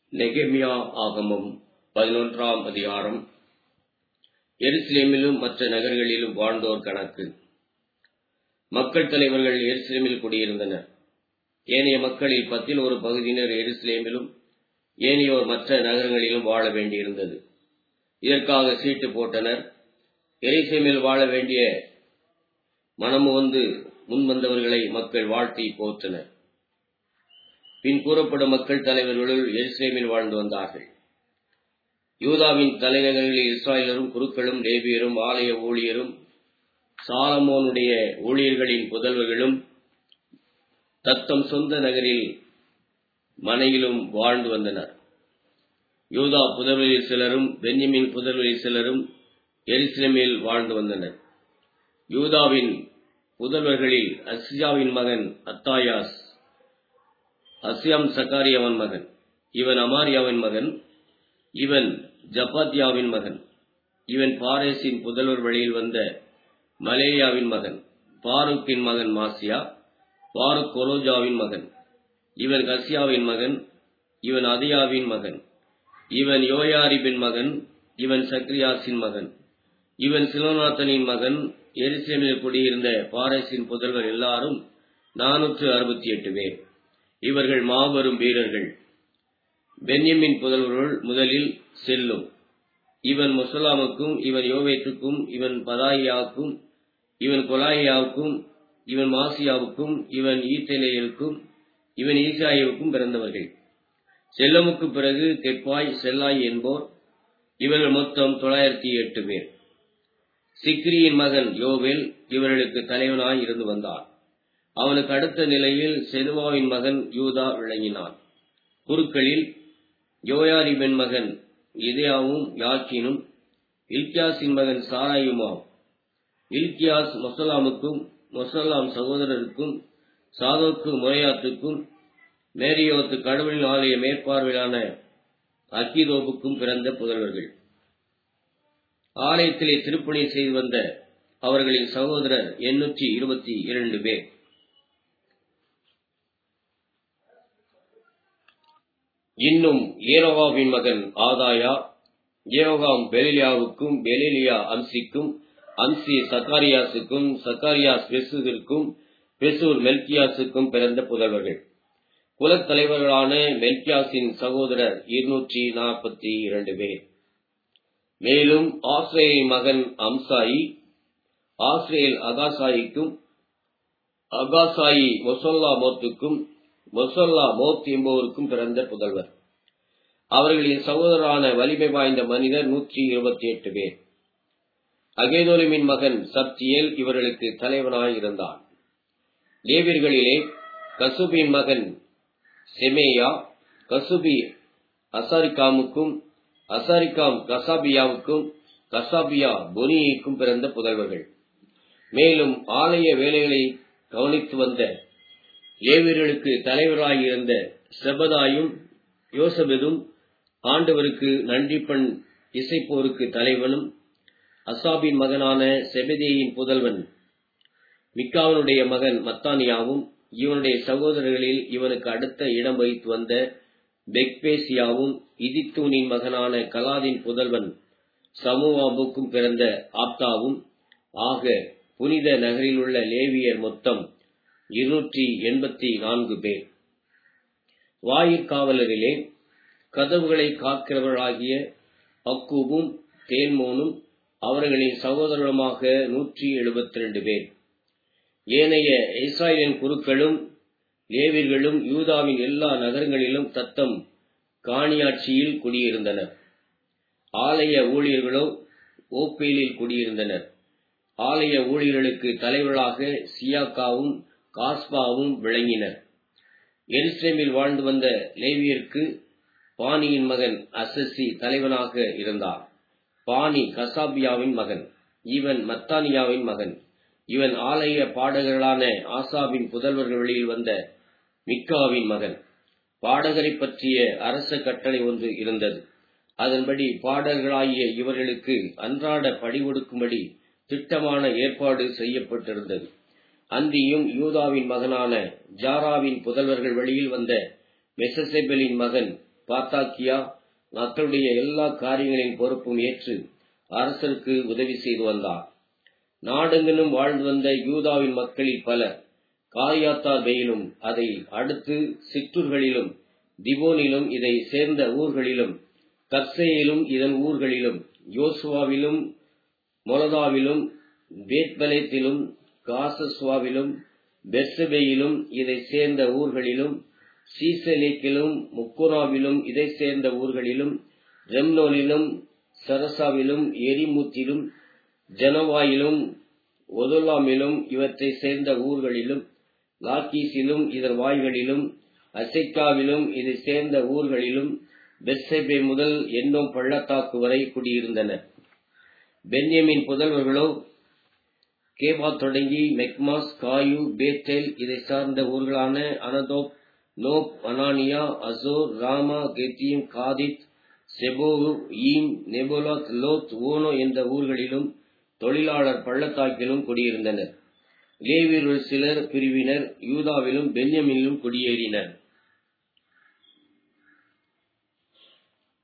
நெகேமியா ஆகமம் பதினொன்றாம் அதிகாரம் எருசலேமிலும் மற்ற நகர்களிலும் வாழ்ந்தோர் கணக்கு மக்கள் தலைவர்கள் எருசலேமில் குடியிருந்தனர் ஏனைய மக்களில் பத்தில் ஒரு பகுதியினர் எருசலேமிலும் ஏனையோர் மற்ற நகரங்களிலும் வாழ வேண்டியிருந்தது இதற்காக சீட்டு போட்டனர் எருசலேமில் வாழ வேண்டிய மனமு வந்து முன்வந்தவர்களை மக்கள் வாழ்த்தி போற்றனர் பின் கூறப்படும் மக்கள் தலைவர்களுள் எருசலேமில் வாழ்ந்து வந்தார்கள் யூதாவின் தலைநகர்களில் இஸ்ராயலரும் குருக்களும் லேபியரும் ஆலய ஊழியரும் சாலமோனுடைய ஊழியர்களின் புதல்வர்களும் தத்தம் சொந்த நகரில் மனையிலும் வாழ்ந்து வந்தனர் யூதா புதல்வரில் சிலரும் பென்யமின் புதல்வரில் சிலரும் எருசலேமில் வாழ்ந்து வந்தனர் யூதாவின் புதல்வர்களில் அசியாவின் மகன் அத்தாயாஸ் அசியாம் சக்காரியாவின் மகன் இவன் அமாரியாவின் மகன் இவன் ஜப்பாத்தியாவின் மகன் இவன் பாரேசின் புதல்வர் வழியில் வந்த மலேயாவின் மகன் பாருக்கின் மகன் மாசியா பாருக் கொரோஜாவின் மகன் இவன் கசியாவின் மகன் இவன் அதியாவின் மகன் இவன் யோயாரிபின் மகன் இவன் சக்ரியாசின் மகன் இவன் சிலோநாத்தனின் மகன் எருசலேமில் குடியிருந்த பாரேசின் புதல்வர் எல்லாரும் நானூற்று அறுபத்தி எட்டு பேர் இவர்கள் மாபெரும் வீரர்கள் பென்யமின் புதல்வர்கள் முதலில் செல்லும் இவன் முசலாமுக்கும் இவன் யோவேத்துக்கும் இவன் பதாயியாவுக்கும் இவன் கொலாயியாவுக்கும் இவன் மாசியாவுக்கும் இவன் ஈத்தலேயருக்கும் இவன் ஈசாயுவுக்கும் பிறந்தவர்கள் செல்லமுக்கு பிறகு கெப்பாய் செல்லாய் என்போர் இவர்கள் மொத்தம் தொள்ளாயிரத்தி எட்டு பேர் சிக்ரியின் மகன் யோவேல் இவர்களுக்கு தலைவனாய் இருந்து வந்தான் அவனுக்கு அடுத்த நிலையில் செதுவாவின் மகன் யூதா விளங்கினான் குருக்களில் யோயாரிபின் மகன் இதயாவும் யாக்கினும் இல்கியாஸின் மகன் சாராயுமாம் இல்கியாஸ் மொசலாமுக்கும் மொசல்லாம் சகோதரருக்கும் சாதோக்கு முறையாத்துக்கும் மேரியோத்து கடவுளின் ஆலய மேற்பார்வையிலான அக்கிதோப்புக்கும் பிறந்த புதல்வர்கள் ஆலயத்திலே திருப்பணி செய்து வந்த அவர்களின் சகோதரர் எண்ணூற்றி இருபத்தி இரண்டு பேர் இன்னும் ஏரோவாவின் மகன் ஆதாயா ஏரோகாம் பெலிலியாவுக்கும் பெலிலியா அம்சிக்கும் அம்சி சக்காரியாசுக்கும் சக்காரியாஸ் பெசூரிற்கும் பெசூர் மெல்கியாசுக்கும் பிறந்த புதல்வர்கள் குலத்தலைவர்களான மெல்கியாசின் சகோதரர் இருநூற்றி நாற்பத்தி இரண்டு பேர் மேலும் ஆஸ்ரேலின் மகன் அம்சாயி ஆஸ்ரேல் அகாசாயிக்கும் அகாசாயி மொசல்லா மோத்துக்கும் மொசல்லா மோத் என்பவருக்கும் பிறந்த புதல்வர் அவர்களின் சகோதரரான வலிமை வாய்ந்த மனிதர் நூற்றி இருபத்தி எட்டு பேர் அகேதோலிமின் மகன் சப்தியேல் இவர்களுக்கு தலைவனாய் இருந்தான் லேவியர்களிலே கசுபின் மகன் செமேயா கசுபி அசாரிகாமுக்கும் அசாரிகாம் கசாபியாவுக்கும் கசாபியா பொனியிக்கும் பிறந்த புதல்வர்கள் மேலும் ஆலய வேலைகளை கவனித்து வந்த லேவியர்களுக்கு தலைவராயிருந்த செபதாயும் யோசபெதும் ஆண்டவருக்கு நன்றிப்பண் இசைப்போருக்கு தலைவனும் அசாபின் மகனான செபதேயின் புதல்வன் மிக்காவனுடைய மகன் மத்தானியாவும் இவனுடைய சகோதரர்களில் இவனுக்கு அடுத்த இடம் வகித்து வந்த பெக்பேசியாவும் இதித்தூனின் மகனான கலாதின் புதல்வன் சமூவாபுக்கும் பிறந்த ஆப்தாவும் ஆக புனித நகரில் உள்ள லேவியர் மொத்தம் இருநூற்றி எண்பத்தி நான்கு பேர் வாயிற்காவலரிலே கதவுகளை காக்கிறவர்களாகிய அக்கூபும் தேன்மோனும் அவர்களின் சகோதரருமாக நூற்றி எழுபத்தி ரெண்டு பேர் ஏனைய இஸ்ராயலின் குருக்களும் லேவிர்களும் யூதாவின் எல்லா நகரங்களிலும் தத்தம் காணியாட்சியில் குடியிருந்தனர் ஆலய ஊழியர்களோ ஓப்பேலில் குடியிருந்தனர் ஆலய ஊழியர்களுக்கு தலைவர்களாக சியாக்காவும் காஸ்பாவும் விளங்கினர் எருசலேமில் வாழ்ந்து வந்த லேவியருக்கு பானியின் மகன் அசசி தலைவனாக இருந்தார் பானி கசாபியாவின் மகன் இவன் மத்தானியாவின் மகன் இவன் ஆலய பாடகர்களான ஆசாபின் புதல்வர்கள் வெளியில் வந்த மிக்காவின் மகன் பாடகரை பற்றிய அரச கட்டளை ஒன்று இருந்தது அதன்படி பாடகர்களாகிய இவர்களுக்கு அன்றாட படி கொடுக்கும்படி திட்டமான ஏற்பாடு செய்யப்பட்டிருந்தது அந்தியும் யூதாவின் மகனான ஜாராவின் புதல்வர்கள் வழியில் வந்த மெசசெபெலின் மகன் பாத்தாக்கியா மக்களுடைய எல்லா காரியங்களின் பொறுப்பும் ஏற்று அரசருக்கு உதவி செய்து வந்தார் நாடெங்கிலும் வாழ்ந்து வந்த யூதாவின் மக்களில் பலர் காரியாத்தார் பெயிலும் அதை அடுத்து சிற்றூர்களிலும் திபோனிலும் இதை சேர்ந்த ஊர்களிலும் கர்சையிலும் இதன் ஊர்களிலும் யோசுவாவிலும் மொலதாவிலும் பேத்பலேத்திலும் காசஸ்வாவிலும் பெர்சபேயிலும் இதை சேர்ந்த ஊர்களிலும் சீசலேக்கிலும் முக்குராவிலும் இதை சேர்ந்த ஊர்களிலும் ரெம்னோலிலும் சரசாவிலும் எரிமுத்திலும் ஜனவாயிலும் ஒதுலாமிலும் இவற்றை சேர்ந்த ஊர்களிலும் லாக்கீஸிலும் இதன் வாய்களிலும் அசைக்காவிலும் இதை சேர்ந்த ஊர்களிலும் பெர்செபே முதல் என்னும் பள்ளத்தாக்கு வரை குடியிருந்தனர் பென்யமின் புதல்வர்களோ கேபா தொடங்கி மெக்மாஸ் காயு பேத்தேல் இதை சார்ந்த ஊர்களான அனதோப் நோப் அனானியா அசோர் ராமா கெத்தியும் காதித் செபோவு ஈம் நெபுலாத் லோத் ஓனோ என்ற ஊர்களிலும் தொழிலாளர் பள்ளத்தாக்கிலும் குடியிருந்தனர் லேவியர்கள் சிலர் பிரிவினர் யூதாவிலும் பென்யமினிலும் குடியேறினர்